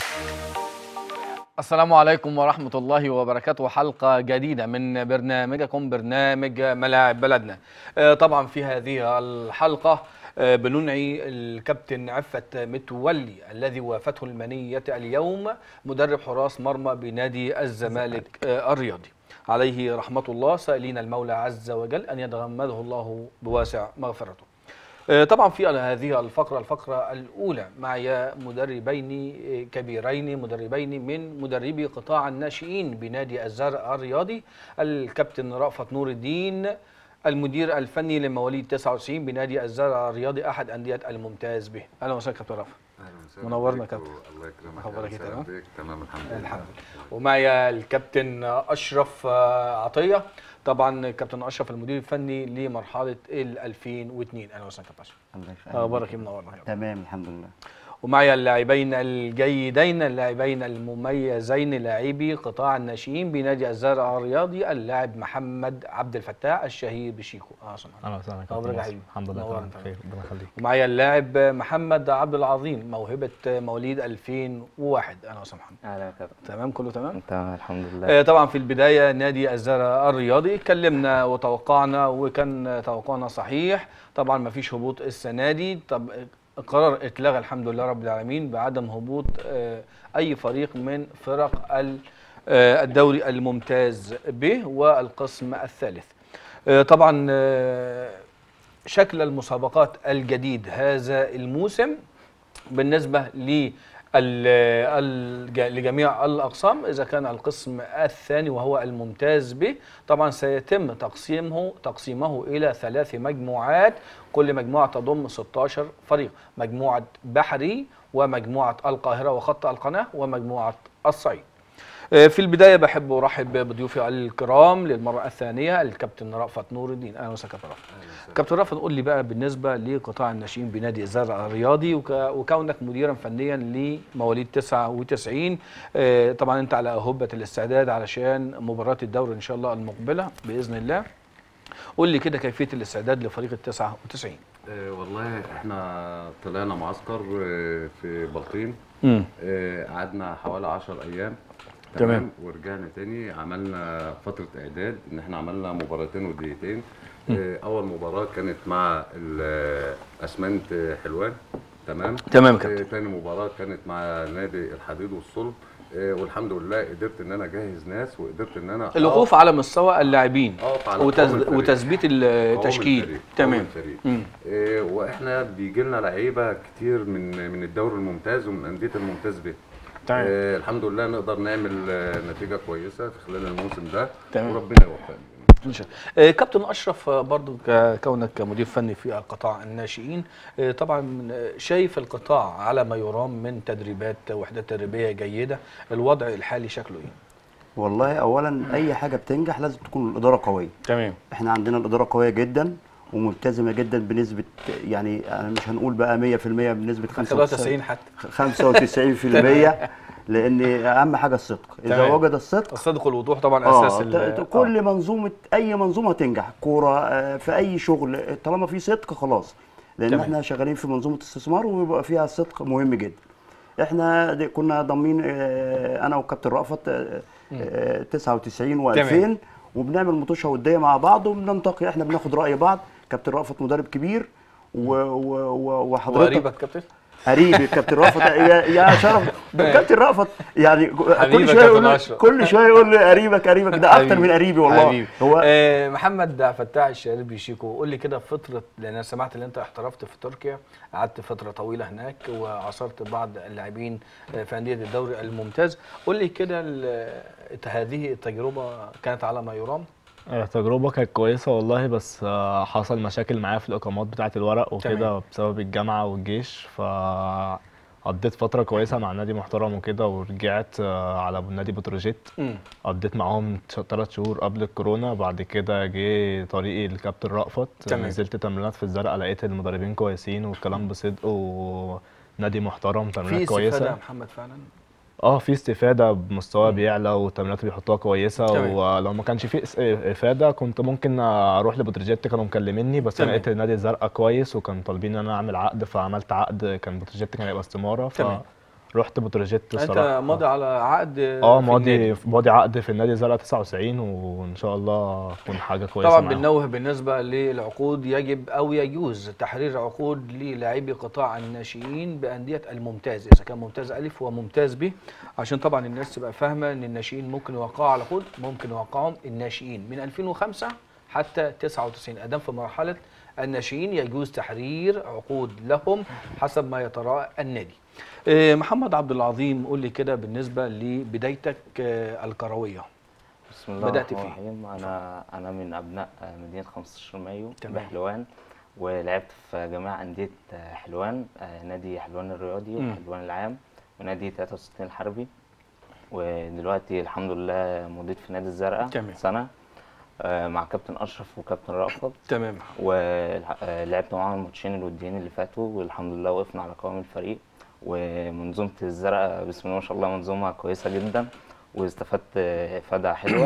السلام عليكم ورحمة الله وبركاته حلقة جديدة من برنامجكم برنامج ملاعب بلدنا آه، طبعا في هذه الحلقة آه، بننعي الكابتن عفت متولي الذي وافته المنية اليوم مدرب حراس مرمى بنادي الزمالك آه، الرياضي عليه رحمة الله سائلين المولى عز وجل أن يتغمده الله بواسع مغفرته آه، طبعا في هذه الفقرة الفقرة الأولى معي مدربين آه، كبيرين مدربين من مدربي قطاع الناشئين بنادي الزرع الرياضي الكابتن رأفت نور الدين المدير الفني لمواليد 99 بنادي الزرع الرياضي أحد أندية الممتاز به أهلا وسهلا كابتن رأفت اهلا وسهلا منورنا بيك كابتن. الله يكرمك أخبارك أهلا إيه، وسهلا تمام؟ بيك. تمام الحمد لله الحمد ومعي الكابتن أشرف آه، عطية طبعا كابتن أشرف المدير الفني لمرحلة ال 2002 أهلا وسهلا كابتن أشرف الله يخليك. أخبارك إيه منورنا يا رب. تمام الحمد لله ومعي اللاعبين الجيدين اللاعبين المميزين لاعبي قطاع الناشئين بنادي الزرع الرياضي اللاعب محمد عبد الفتاح الشهير بشيكو اه سبحان الله. اهلا وسهلا يا أخبارك كابتن يا ناصر. حبيبي؟ الحمد لله نورنا تمام تمام. بخير ربنا يخليك ومعي اللاعب محمد عبد العظيم موهبة مواليد 2001 انا وسام محمد اهلا يا كابتن تمام كله تمام تمام الحمد لله آه، طبعا في البدايه نادي الزرع الرياضي اتكلمنا وتوقعنا وكان توقعنا صحيح طبعا ما فيش هبوط السنه دي طب قرار اتلغى الحمد لله رب العالمين بعدم هبوط آه، اي فريق من فرق ال- آه، الدوري الممتاز به والقسم الثالث آه، طبعا آه، شكل المسابقات الجديد هذا الموسم بالنسبة لل- الج- لجميع الأقسام إذا كان القسم الثاني وهو الممتاز به طبعا سيتم تقسيمه تقسيمه إلى ثلاث مجموعات كل مجموعة تضم 16 فريق مجموعة بحري ومجموعة القاهرة وخط القناة ومجموعة الصعيد آه، في البداية بحب أرحب بضيوفي الكرام للمرة الثانية الكابتن رأفت نور الدين أهلا وسهلا كابتن رأفت كابتن رأفت قول لي بقى بالنسبة لقطاع الناشئين بنادي الزرع الرياضي وك- وكونك مديرا فنيا لمواليد 99 آه، طبعا أنت على أهبة الاستعداد علشان مباراة الدوري إن شاء الله المقبلة بإذن الله قول لي كده كيفية الاستعداد لفريق ال 99 آه والله احنا طلعنا معسكر آه في بلطيم امم آه، قعدنا حوالي 10 ايام تمام. ورجعنا تاني عملنا فترة اعداد ان احنا عملنا مباراتين ودقيقتين آه، اول مباراة كانت مع ال- اسمنت حلوان تمام تمام يا كابتن. آه، تاني مباراة كانت مع نادي الحديد والصلب آه، والحمد لله قدرت ان انا اجهز ناس وقدرت ان انا الوقوف على مستوى اللاعبين أقف على وتز... قوام الفريق. وتثبيت قوام التشكيل الفريق، تمام قوام الفريق. مم. إيه، واحنا بيجي لنا لعيبه كتير من من الدوري الممتاز ومن انديه الممتاز به تمام. إيه، الحمد لله نقدر نعمل آه، نتيجه كويسه في خلال الموسم ده تمام. وربنا يوفقنا إن شاء الله. آه، كابتن اشرف آه، برضو ك- كونك مدير فني في القطاع الناشئين آه، طبعا آه، شايف القطاع على ما يرام من تدريبات وحدات تدريبيه جيده الوضع الحالي شكله ايه والله اولا اي حاجه بتنجح لازم تكون الاداره قويه تمام احنا عندنا الاداره قويه جدا وملتزمه جدا بنسبه يعني انا مش هنقول بقى 100% بنسبه 93 حتى 95% لان اهم حاجه الصدق اذا تمام. وجد الصدق الصدق والوضوح طبعا اه اساس ال- ت- ت- كل منظومه اي منظومه تنجح كوره آه، في اي شغل طالما في صدق خلاص لان تمام. احنا شغالين في منظومه استثمار وبيبقى فيها الصدق مهم جدا احنا دي كنا ضامنين آه، انا وكابتن رأفت آه، آه، 99 تمام. و2000 وبنعمل مطوشه وديه مع بعض وبننتقي احنا بناخد راي بعض كابتن رأفت مدرب كبير و- و- و- وحضرتك وقريبك كابتن قريبي كابتن رأفت يا يا شرف كابتن رأفت يعني كل حبيبك شويه كابتن يقول لي أشرف. كل شويه يقول لي قريبك قريبك ده اكتر حبيبي. من قريبي والله حبيبي. هو آه محمد عبد الفتاح الشاربي شيكو قول لي كده فتره لان انا سمعت ان انت احترفت في تركيا قعدت فتره طويله هناك وعاصرت بعض اللاعبين آه، في انديه الدوري الممتاز قول لي كده ال- هذه التجربه كانت على ما يرام آه، التجربة كانت كويسة والله بس آه، حصل مشاكل معايا في الإقامات بتاعة الورق تمام. وكده بسبب الجامعة والجيش فقضيت فترة كويسة مع نادي محترم وكده ورجعت آه، على نادي بتروجيت مم. قضيت معاهم ثلاث شهور قبل الكورونا بعد كده جه طريقي الكابتن رأفت تمام. نزلت تمرينات في الزرقاء لقيت المدربين كويسين والكلام بصدق ونادي محترم في تمرينات استفاده يا كويسة محمد فعلا اه في استفاده بمستوى بيعلى والتمرينات بيحطوها كويسه تمام. ولو ما كانش في اس- افاده كنت ممكن اروح لبتروجيت كانوا مكلميني بس انا تمام. لقيت النادي الزرقاء كويس وكان طالبين ان انا اعمل عقد فعملت عقد كان بتروجيت كان هيبقى استماره تمام. رحت بتروجيت انت الصراحه ماضي على عقد اه في ماضي النادي. ماضي عقد في النادي زرقاء 99 وان شاء الله تكون حاجه كويسه طبعا معاهم. بننوه بالنسبه للعقود يجب او يجوز تحرير عقود للاعبي قطاع الناشئين بانديه الممتاز اذا كان ممتاز الف وممتاز ب عشان طبعا الناس تبقى فاهمه ان الناشئين ممكن يوقعوا على عقود ممكن يوقعهم الناشئين من 2005 حتى 99 ادام في مرحله الناشئين يجوز تحرير عقود لهم حسب ما يتراءى النادي. آه، محمد عبد العظيم قول لي كده بالنسبه لبدايتك آه، الكرويه. بسم الله بدأت الرحمن فيه. الرحيم انا انا من ابناء مدينه 15 مايو تمام. بحلوان ولعبت في جميع انديه حلوان نادي حلوان الرياضي مم. وحلوان العام ونادي 63 الحربي ودلوقتي الحمد لله مضيت في نادي الزرقاء تمام. سنه آه، مع كابتن اشرف وكابتن رأفت تمام ولعبت معاهم الماتشين الوديين اللي فاتوا والحمد لله وقفنا على قوام الفريق ومنظومة الزرقاء بسم الله ما شاء الله منظومة كويسة جدا واستفدت إفادة حلوة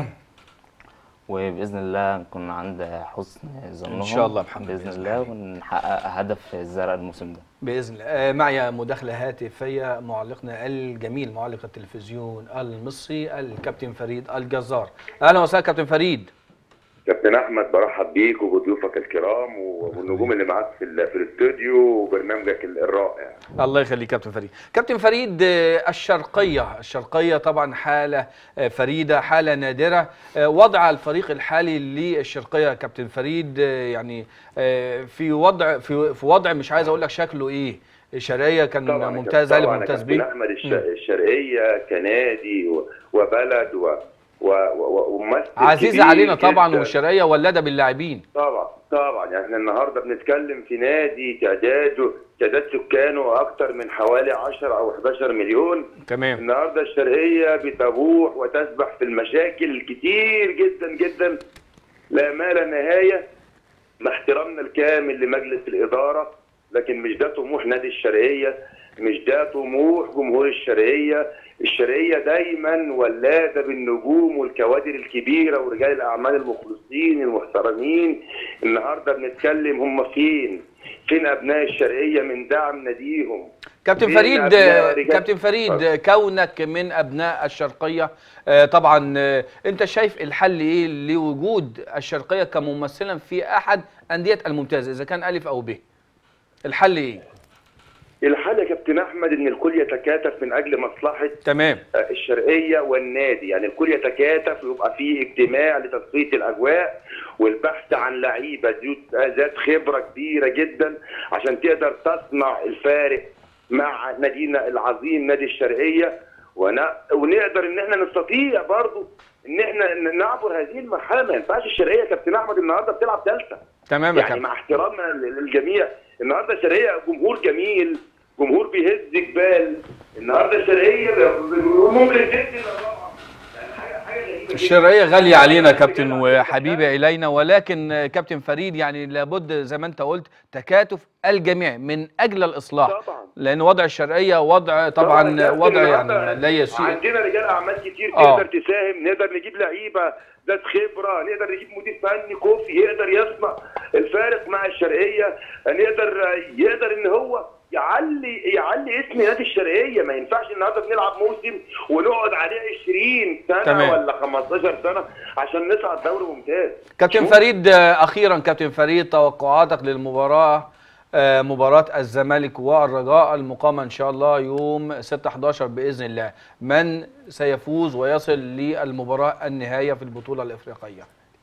وبإذن الله نكون عند حسن ظنهم إن شاء الله محمد بإذن بإذن الله الله. ونحقق هدف الزرقاء الموسم ده باذن الله آه، معي مداخله هاتفيه معلقنا الجميل معلق التلفزيون المصري الكابتن فريد الجزار اهلا وسهلا كابتن فريد كابتن احمد برحب بيك وبضيوفك الكرام والنجوم اللي معاك في ال- في الاستوديو وبرنامجك ال- الرائع الله يخليك كابتن فريد كابتن فريد آه، الشرقيه الشرقيه طبعا حاله آه، فريده حاله نادره آه، وضع الفريق الحالي للشرقيه كابتن فريد آه، يعني آه، في وضع في في وضع مش عايز اقول لك شكله ايه شرقيه كان طبعا يا ممتاز كابتن- الف طبعا يا ممتاز كابتن بيه احمد الش- مم. الشرقيه كنادي و- وبلد و و- و- وممثل عزيزه كبير علينا طبعا جداً. والشرقيه ولده باللاعبين طبعا طبعا يعني احنا النهارده بنتكلم في نادي تعداده تعداد سكانه اكتر من حوالي 10 او 11 مليون تمام النهارده الشرقيه بتبوح وتسبح في المشاكل الكتير جدا جدا لا ما لا نهايه مع احترامنا الكامل لمجلس الاداره لكن مش ده طموح نادي الشرقيه مش ده طموح جمهور الشرقيه الشرقيه دايما ولاده بالنجوم والكوادر الكبيره ورجال الاعمال المخلصين المحترمين النهارده بنتكلم هم فين فين ابناء الشرقيه من دعم ناديهم كابتن فين فريد أبناء رجال- كابتن فريد كونك من ابناء الشرقيه آه، طبعا آه، انت شايف الحل ايه لوجود الشرقيه كممثلا في احد انديه الممتاز اذا كان الف او ب الحل ايه الحل يا كابتن احمد ان الكل يتكاتف من اجل مصلحه تمام الشرقيه والنادي يعني الكل يتكاتف ويبقى فيه اجتماع لتصفيه الاجواء والبحث عن لعيبه ذات- ذات خبره كبيره جدا عشان تقدر تصنع الفارق مع نادينا العظيم نادي الشرقيه ون- ونقدر ان احنا نستطيع برضو ان احنا ن- نعبر هذه المرحله ما ينفعش الشرقيه يا كابتن احمد النهارده بتلعب ثالثه تمام يا يعني كابتن مع احترامنا لل- للجميع النهارده الشرقيه جمهور جميل جمهور بيهز جبال النهارده الشرقيه ممكن تدي للرابعه يعني حاجه حاجه غريبه جداً. الشرقيه غاليه علينا كابتن وحبيبه الينا ولكن آه، كابتن فريد يعني لابد زي ما انت قلت تكاتف الجميع من اجل الاصلاح طبعا لان وضع الشرقيه وضع طبعا يا كابتن وضع النهاردة يعني لا يسيء عندنا رجال اعمال كتير آه. تقدر تساهم نقدر نجيب لعيبه ذات خبره نقدر نجيب مدير فني كوفي يقدر يصنع الفارق مع الشرقيه نقدر يقدر ان هو يعلي يعلي اسم نادي الشرقيه ما ينفعش النهارده بنلعب موسم ونقعد عليه 20 سنه تمام. ولا 15 سنه عشان نصعد دوري ممتاز كابتن شوف. فريد آه، اخيرا كابتن فريد توقعاتك للمباراه آه، مباراة الزمالك والرجاء المقامة إن شاء الله يوم 6 11 بإذن الله من سيفوز ويصل للمباراة النهاية في البطولة الإفريقية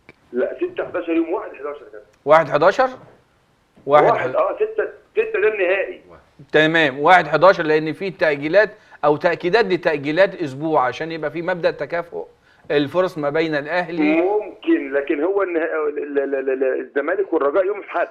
لا 6 11 يوم 1 11 كده 1 11 1 واحد اه 6 6 ده النهائي تمام 1 11 لأن في تأجيلات أو تأكيدات لتأجيلات أسبوع عشان يبقى في مبدأ تكافؤ الفرص ما بين الأهلي ممكن لكن هو النها- ال- ال- ال- ال- الزمالك والرجاء يوم الاحد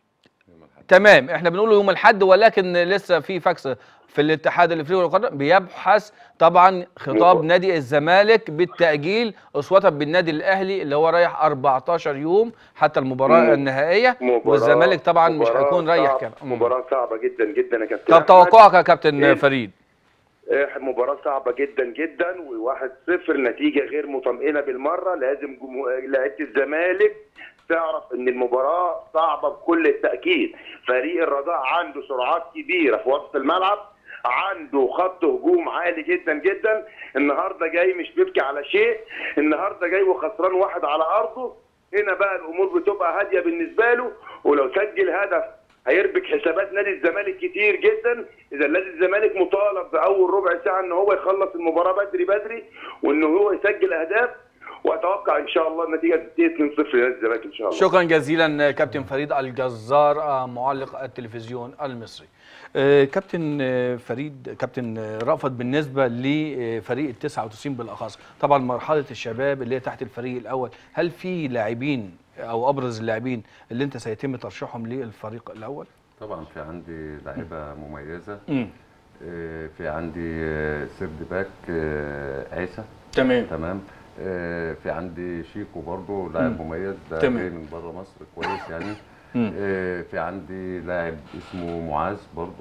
تمام احنا بنقول يوم الاحد ولكن لسه في فاكس في الاتحاد الافريقي للقدم بيبحث طبعا خطاب مباراة. نادي الزمالك بالتاجيل اسوه بالنادي الاهلي اللي هو رايح 14 يوم حتى المباراه مم. النهائيه مباراة- والزمالك طبعا مش مباراة هيكون ريح صعب- كده مم. مباراة صعبة جدا جدا يا كابتن طب أحمد. توقعك يا كابتن إيه؟ فريد آه، مباراة صعبة جدا جدا وواحد صفر نتيجة غير مطمئنة بالمرة لازم جمهور لعيبة الزمالك تعرف ان المباراة صعبة بكل التأكيد فريق الرجاء عنده سرعات كبيرة في وسط الملعب عنده خط هجوم عالي جدا جدا النهارده جاي مش بيبكي على شيء النهارده جاي وخسران واحد على ارضه هنا بقى الامور بتبقى هاديه بالنسبه له ولو سجل هدف هيربك حسابات نادي الزمالك كتير جدا اذا نادي الزمالك مطالب باول ربع ساعه ان هو يخلص المباراه بدري بدري وان هو يسجل اهداف واتوقع ان شاء الله النتيجه تنتهي 2-0 لنادي الزمالك ان شاء الله شكرا جزيلا كابتن فريد الجزار آه، معلق التلفزيون المصري آه، كابتن آه، فريد كابتن آه، رأفت بالنسبه لفريق ال 99 بالاخص طبعا مرحله الشباب اللي هي تحت الفريق الاول هل في لاعبين او ابرز اللاعبين اللي انت سيتم ترشيحهم للفريق الاول طبعا في عندي لاعيبه مميزه امم آه، في عندي آه، سيرد باك آه، عيسى تمام تمام آه، في عندي شيكو برضو لاعب مميز ده تمام. جاي من بره مصر كويس يعني مم. آه، في عندي لاعب اسمه معاذ برضو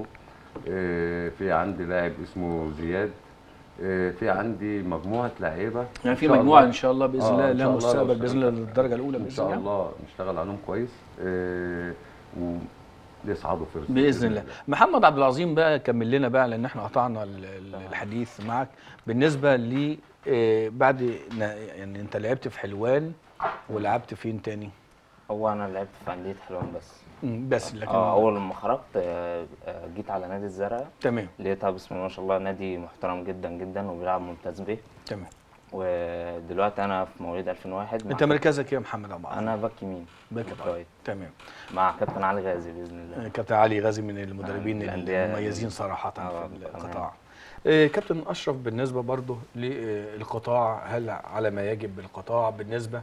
آه، في عندي لاعب اسمه زياد آه، في عندي مجموعه لعيبه يعني في إن شاء مجموعه الله. ان شاء الله باذن آه، الله إن لها شاء الله لو مستقبل باذن الله اشتغلت- للدرجه الاولى ان باذن شاء الله الله نشتغل عليهم كويس آه، ويصعدوا فيرست باذن الله محمد عبد العظيم بقى كمل لنا بقى لان احنا قطعنا ال- ال- الحديث معك بالنسبه ل آه، بعد نا- يعني انت لعبت في حلوان ولعبت فين تاني هو انا لعبت في انديه حلوان بس مم، بس لكن اه اول لما خرجت آه، آه، جيت على نادي الزرقاء تمام لقيتها بسم الله ما شاء الله نادي محترم جدا جدا وبيلعب ممتاز به تمام ودلوقتي انا في مواليد 2001 مع انت مركزك ايه يا محمد عبد العظيم انا باك يمين باك باك رايت تمام مع كابتن علي غازي باذن الله كابتن علي غازي من المدربين آه، الأندية المميزين صراحه آه، في تمام. القطاع آه، كابتن اشرف بالنسبه برضه للقطاع هل على ما يجب بالقطاع بالنسبه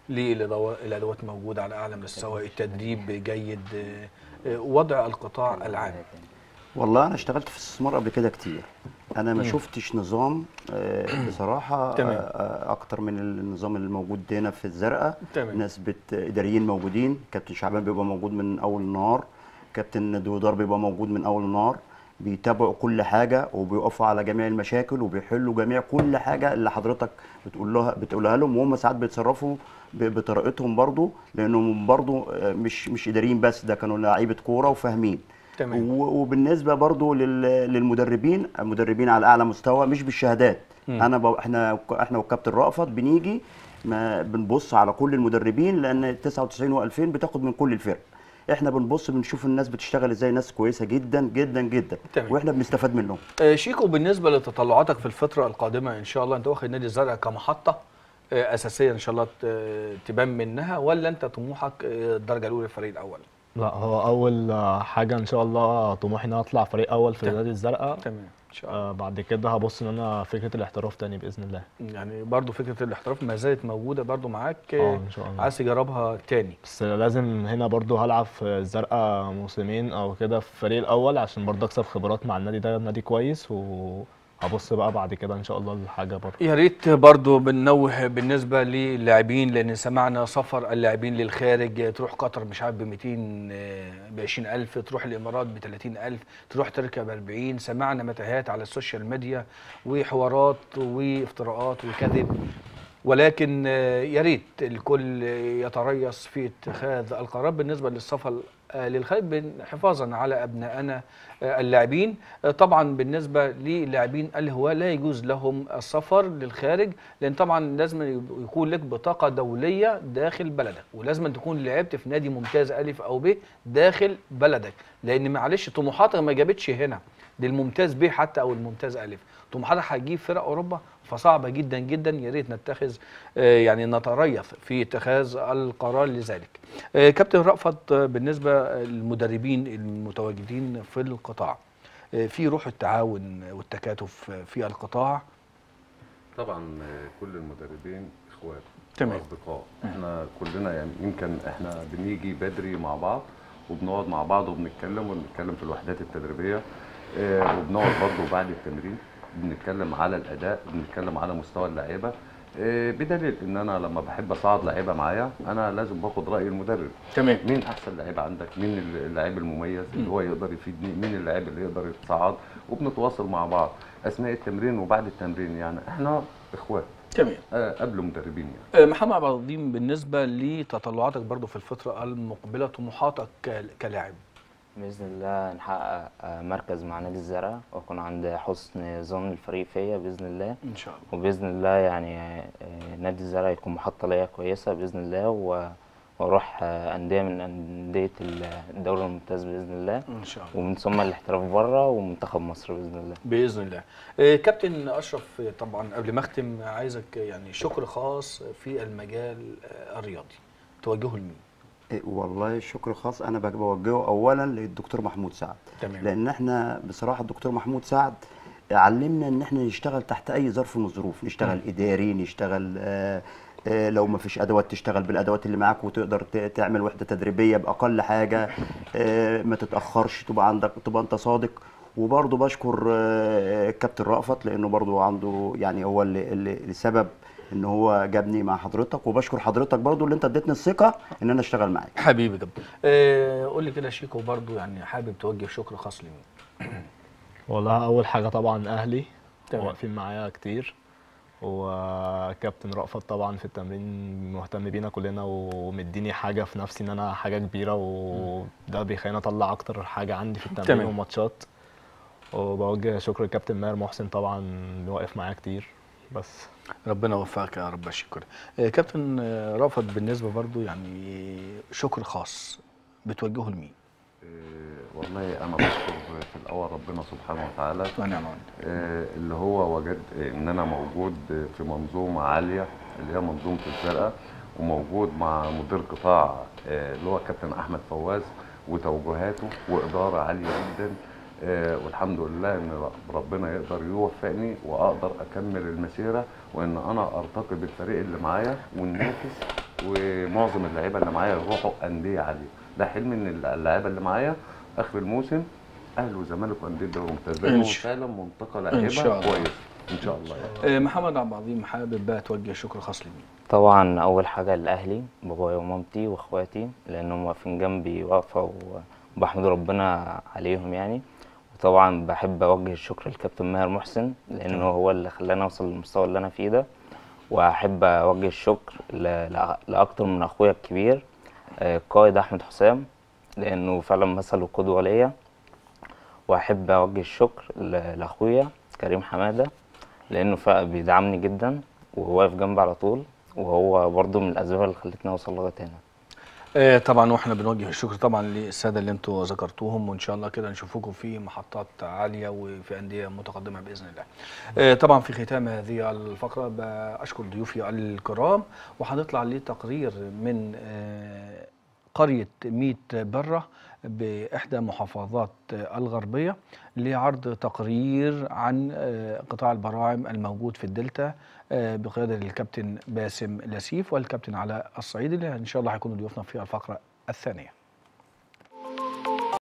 للادوات موجوده على اعلى مستوى التدريب جيد آه، آه، وضع القطاع العام والله انا اشتغلت في الاستثمار قبل كده كتير انا ما شفتش نظام آه، بصراحه تمام. آه، آه، اكتر من النظام اللي موجود هنا في الزرقاء تمام. ناس بت اداريين موجودين كابتن شعبان بيبقى موجود من اول النهار كابتن دويدار بيبقى موجود من اول النهار بيتابعوا كل حاجه وبيقفوا على جميع المشاكل وبيحلوا جميع كل حاجه اللي حضرتك بتقول لها بتقولها لهم وهم ساعات بيتصرفوا ب- بطريقتهم برضو لانهم برضو آه، مش مش اداريين بس ده كانوا لعيبه كوره وفاهمين تمام. و- وبالنسبه برضو لل- للمدربين المدربين على اعلى مستوى مش بالشهادات انا ب... احنا احنا والكابتن رأفت بنيجي ما بنبص على كل المدربين لان 99 و2000 بتاخد من كل الفرق احنا بنبص بنشوف الناس بتشتغل ازاي ناس كويسه جدا جدا جدا تمام. واحنا بنستفاد منهم آه، شيكو بالنسبه لتطلعاتك في الفتره القادمه ان شاء الله انت واخد نادي الزرقاء كمحطه آه، اساسيه ان شاء الله ت- تبان منها ولا انت طموحك آه، الدرجه الاولى الفريق الاول لا هو اول آه، حاجه ان شاء الله طموحي ان انا اطلع فريق اول في تمام. نادي الزرقاء تمام ان شاء الله آه بعد كده هبص ان انا فكره الاحتراف تاني باذن الله يعني برضو فكره الاحتراف ما زالت موجوده برضو معاك اه ان شاء الله عايز تجربها تاني بس لازم هنا برضو هلعب في الزرقاء موسمين او كده في الفريق الاول عشان برضو اكسب خبرات مع النادي ده نادي كويس وهبص بقى بعد كده ان شاء الله لحاجه برضو يا ريت برضو بننوه بالنسبه للاعبين لان سمعنا سفر اللاعبين للخارج تروح قطر مش عارف ب 200 ب 20000 تروح الامارات ب 30000 تروح تركب 40 سمعنا متاهات على السوشيال ميديا وحوارات وافتراءات وكذب ولكن آه، يا ريت الكل يتريث في اتخاذ القرار بالنسبه للسفر آه، للخارج بن- حفاظا على ابنائنا آه، اللاعبين آه، طبعا بالنسبه للاعبين الهواة لا يجوز لهم السفر للخارج لان طبعا لازم يب- يكون لك بطاقه دوليه داخل بلدك ولازم تكون لعبت في نادي ممتاز الف او ب داخل بلدك لان معلش طموحاتك ما جابتش هنا للممتاز ب حتى او الممتاز الف طموحاتك هتجيب فرق اوروبا فصعبه جدا جدا يا ريت نتخذ آه، يعني نتريث في اتخاذ القرار لذلك. آه، كابتن رأفت آه، بالنسبه للمدربين المتواجدين في القطاع آه، في روح التعاون والتكاتف في القطاع طبعا آه، كل المدربين اخوات تمام. واصدقاء احنا كلنا يعني يمكن احنا بنيجي بدري مع بعض وبنقعد مع بعض وبنتكلم ونتكلم في الوحدات التدريبيه آه، وبنقعد برضه بعد التمرين بنتكلم على الاداء بنتكلم على مستوى اللعيبه آه، بدليل ان انا لما بحب اصعد لعيبه معايا انا لازم باخد راي المدرب تمام مين احسن لعيب عندك مين اللاعب المميز اللي هو يقدر يفيدني مين اللاعب اللي يقدر يتصعد وبنتواصل مع بعض اثناء التمرين وبعد التمرين يعني احنا اخوات تمام آه، قبل مدربين يعني آه، محمد عبد العظيم بالنسبه لتطلعاتك برضو في الفتره المقبله طموحاتك ك- كلاعب باذن الله نحقق آه، مركز مع نادي الزرقاء واكون عند حسن ظن الفريق فيا باذن الله ان شاء الله وباذن الله يعني آه، نادي الزرقاء يكون محطه ليا كويسه باذن الله و- واروح آه، انديه من انديه الدوري الممتاز باذن الله ان شاء الله ومن ثم الاحتراف بره ومنتخب مصر باذن الله باذن الله آه، كابتن اشرف آه، طبعا قبل ما اختم عايزك يعني شكر خاص في المجال آه، الرياضي توجهه لمين إيه، والله الشكر خاص انا بج- بوجهه اولا للدكتور محمود سعد تمام. لان احنا بصراحه الدكتور محمود سعد علمنا ان احنا نشتغل تحت اي ظرف من الظروف نشتغل اداري نشتغل آه آه لو ما فيش ادوات تشتغل بالادوات اللي معاك وتقدر ت- تعمل وحده تدريبيه باقل حاجه آه ما تتاخرش تبقى عندك تبقى انت صادق وبرضه بشكر آه، الكابتن رأفت لانه برضه عنده يعني هو اللي, اللي اللي سبب ان هو جابني مع حضرتك وبشكر حضرتك برضه اللي انت اديتني الثقه ان انا اشتغل معاك حبيبي كابتن آه، قول لي كده شيكو برضو يعني حابب توجه شكر خاص لمين والله اول حاجه طبعا اهلي تمام. واقفين معايا كتير وكابتن رأفت طبعا في التمرين مهتم بينا كلنا ومديني حاجه في نفسي ان انا حاجه كبيره وده بيخليني اطلع اكتر حاجه عندي في التمرين تمام. والماتشات وبوجه شكر الكابتن ماهر محسن طبعا اللي واقف معايا كتير بس ربنا يوفقك يا رب شكرا آه، كابتن آه، رأفت بالنسبه برضو يعني شكر خاص بتوجهه لمين إيه، والله انا بشكر في الاول ربنا سبحانه وتعالى ونعم آه، اللي هو وجد آه، ان انا موجود في منظومه عاليه اللي هي منظومه الزرقاء وموجود مع مدير قطاع آه، اللي هو كابتن احمد فواز وتوجيهاته واداره عاليه جدا آه، والحمد لله ان ر- ربنا يقدر يوفقني واقدر اكمل المسيره وان انا ارتقي بالفريق اللي معايا وننافس ومعظم اللعيبه اللي معايا يروحوا انديه عاليه ده حلمي ان اللعيبه اللي معايا اخر الموسم اهلي وزمالك وانديه دوري ممتاز إن لانه شاء- فعلا منطقه إن لعيبه شاء الله. كويس ان شاء الله يعني. آه، محمد عبد العظيم حابب بقى توجه شكر خاص لمين طبعا اول حاجه لاهلي بابايا ومامتي واخواتي لانهم واقفين جنبي واقفه وبحمد ربنا عليهم يعني وطبعا بحب اوجه الشكر للكابتن ماهر محسن لانه هو اللي خلاني اوصل للمستوى اللي انا فيه ده واحب اوجه الشكر ل- لأ- لاكتر من اخويا الكبير آه، القائد احمد حسام لانه فعلا مثل وقدوه ليا واحب اوجه الشكر ل- لاخويا كريم حماده لانه فا- بيدعمني جدا وهو واقف جنبي على طول وهو برضه من الاسباب اللي خلتني اوصل لغايه هنا آه، طبعا واحنا بنوجه الشكر طبعا للساده اللي انتوا ذكرتوهم وان شاء الله كده نشوفكم في محطات عاليه وفي انديه متقدمه باذن الله. آه، طبعا في ختام هذه الفقره بشكر ضيوفي الكرام وهنطلع لتقرير من آه، قريه ميت بره باحدى محافظات آه، الغربيه لعرض تقرير عن آه، قطاع البراعم الموجود في الدلتا آه، بقياده الكابتن باسم لسيف والكابتن علاء الصعيدي اللي ان شاء الله هيكونوا ضيوفنا في الفقره الثانيه.